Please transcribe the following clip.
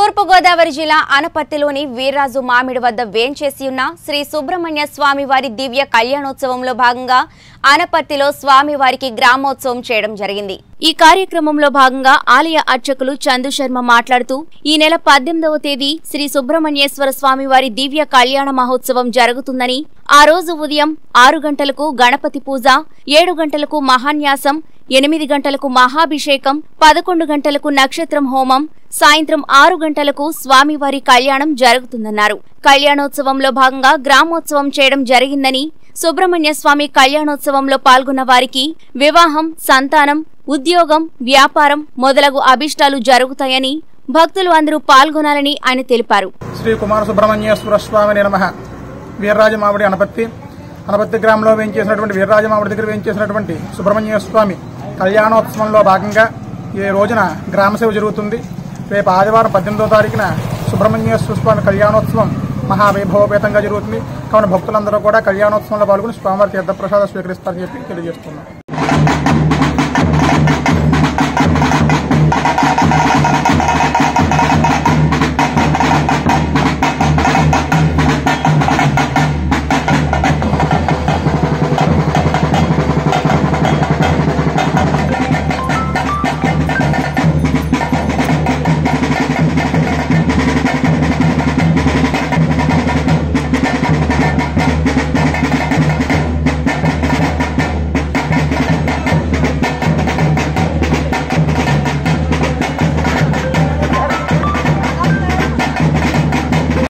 తూర్పుగోదావరి జిల్లా అనపత్తిలోని వీర్రాజు మామిడి వద్ద వేంచేసి ఉన్న శ్రీ సుబ్రహ్మణ్య స్వామి వారి దివ్య కళ్యాణోత్సవంలో భాగంగా అనపత్తిలో స్వామివారికి గ్రామోత్సవం చేయడం జరిగింది ఈ కార్యక్రమంలో భాగంగా ఆలయ అర్చకులు చందు శర్మ మాట్లాడుతూ ఈ నెల పద్దెనిమిదవ తేదీ శ్రీ సుబ్రహ్మణ్యేశ్వర స్వామి వారి దివ్య కళ్యాణ మహోత్సవం జరుగుతుందని ఆ రోజు ఉదయం ఆరు గంటలకు గణపతి పూజ ఏడు గంటలకు మహాన్యాసం ఎనిమిది గంటలకు మహాభిషేకం పదకొండు గంటలకు నక్షత్రం హోమం సాయంత్రం ఆరు గంటలకు స్వామివారి కళ్యాణం జరుగుతుందన్నారు కళ్యాణోత్సవంలో భాగంగా గ్రామోత్సవం చేయడం జరిగిందని సుబ్రహ్మణ్య స్వామి కళ్యాణోత్సవంలో పాల్గొన్న వారికి వివాహం సంతానం ఉద్యోగం వ్యాపారం మొదలగు అభిష్టాలు జరుగుతాయని భక్తులు అందరూ పాల్గొనాలని ఆయన తెలిపారు శ్రీ కుమార సుబ్రహ్మణ్యేశ్వర స్వామి నమ వీర్రాజమావిడి అనపత్తి అనపత్తి గ్రామంలో వేయించేసినటువంటి వీర్రాజమావిడి దగ్గర వేయించేసినటువంటి సుబ్రహ్మణ్య స్వామి కళ్యాణోత్సవంలో భాగంగా ఈ రోజున గ్రామసేవ జరుగుతుంది రేపు ఆదివారం పద్దెనిమిదో తారీఖున సుబ్రహ్మణ్యేశ్వర స్వామి కళ్యాణోత్సవం మహావైభవపేతంగా జరుగుతుంది కావున భక్తులందరూ కూడా కళ్యాణోత్సవంలో పాల్గొని స్వామివారి తీర్థప్రసాద స్వీకరిస్తారని చెప్పి తెలియజేస్తున్నాం